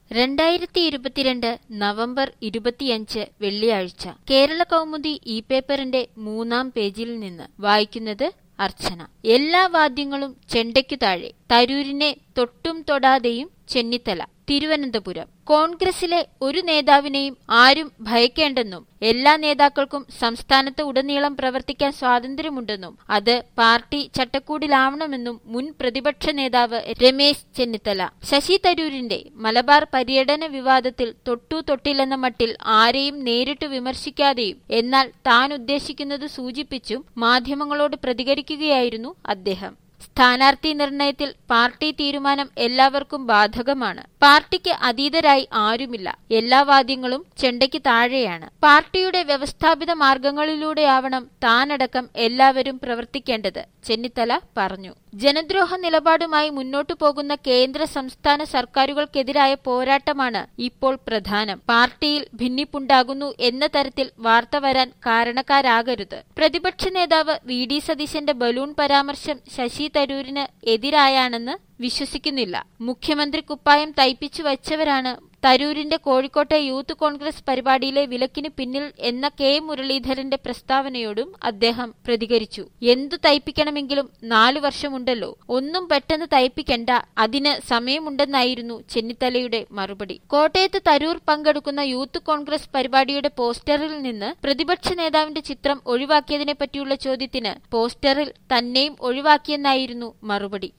രണ്ടായിരത്തി ഇരുപത്തിരണ്ട് നവംബർ ഇരുപത്തിയഞ്ച് വെള്ളിയാഴ്ച കേരള കൗമുദി ഇ പേപ്പറിന്റെ മൂന്നാം പേജിൽ നിന്ന് വായിക്കുന്നത് അർച്ചന എല്ലാ വാദ്യങ്ങളും ചെണ്ടയ്ക്കു താഴെ തരൂരിനെ തൊട്ടും തൊടാതെയും ചെന്നിത്തല തിരുവനന്തപുരം കോൺഗ്രസിലെ ഒരു നേതാവിനെയും ആരും ഭയക്കേണ്ടെന്നും എല്ലാ നേതാക്കൾക്കും സംസ്ഥാനത്ത് ഉടനീളം പ്രവർത്തിക്കാൻ സ്വാതന്ത്ര്യമുണ്ടെന്നും അത് പാർട്ടി ചട്ടക്കൂടിലാവണമെന്നും മുൻ പ്രതിപക്ഷ നേതാവ് രമേശ് ചെന്നിത്തല ശശി തരൂരിന്റെ മലബാർ പര്യടന വിവാദത്തിൽ തൊട്ടു തൊട്ടില്ലെന്ന മട്ടിൽ ആരെയും നേരിട്ട് വിമർശിക്കാതെയും എന്നാൽ താൻ ഉദ്ദേശിക്കുന്നത് സൂചിപ്പിച്ചും മാധ്യമങ്ങളോട് പ്രതികരിക്കുകയായിരുന്നു അദ്ദേഹം സ്ഥാനാർത്ഥി നിർണയത്തിൽ പാർട്ടി തീരുമാനം എല്ലാവർക്കും ബാധകമാണ് പാർട്ടിക്ക് അതീതരായി ആരുമില്ല എല്ലാ വാദ്യങ്ങളും ചെണ്ടയ്ക്ക് താഴെയാണ് പാർട്ടിയുടെ വ്യവസ്ഥാപിത മാർഗങ്ങളിലൂടെയാവണം താനടക്കം എല്ലാവരും പ്രവർത്തിക്കേണ്ടത് ചെന്നിത്തല പറഞ്ഞു ജനദ്രോഹ നിലപാടുമായി മുന്നോട്ടു പോകുന്ന കേന്ദ്ര സംസ്ഥാന സർക്കാരുകൾക്കെതിരായ പോരാട്ടമാണ് ഇപ്പോൾ പ്രധാനം പാർട്ടിയിൽ ഭിന്നിപ്പുണ്ടാകുന്നു എന്ന തരത്തിൽ വാർത്ത വരാൻ കാരണക്കാരാകരുത് പ്രതിപക്ഷ നേതാവ് വി ഡി സതീശന്റെ ബലൂൺ പരാമർശം ശശി തരൂരിന് എതിരായാണെന്ന് വിശ്വസിക്കുന്നില്ല മുഖ്യമന്ത്രി കുപ്പായം തയ്പ്പിച്ചു വച്ചവരാണ് തരൂരിന്റെ കോഴിക്കോട്ടെ യൂത്ത് കോൺഗ്രസ് പരിപാടിയിലെ വിലക്കിന് പിന്നിൽ എന്ന കെ മുരളീധരന്റെ പ്രസ്താവനയോടും അദ്ദേഹം പ്രതികരിച്ചു എന്തു തയ്പ്പിക്കണമെങ്കിലും നാലു വർഷമുണ്ടല്ലോ ഒന്നും പെട്ടെന്ന് തയ്പ്പിക്കണ്ട അതിന് സമയമുണ്ടെന്നായിരുന്നു ചെന്നിത്തലയുടെ മറുപടി കോട്ടയത്ത് തരൂർ പങ്കെടുക്കുന്ന യൂത്ത് കോൺഗ്രസ് പരിപാടിയുടെ പോസ്റ്ററിൽ നിന്ന് പ്രതിപക്ഷ നേതാവിന്റെ ചിത്രം ഒഴിവാക്കിയതിനെ പറ്റിയുള്ള ചോദ്യത്തിന് പോസ്റ്ററിൽ തന്നെയും ഒഴിവാക്കിയെന്നായിരുന്നു മറുപടി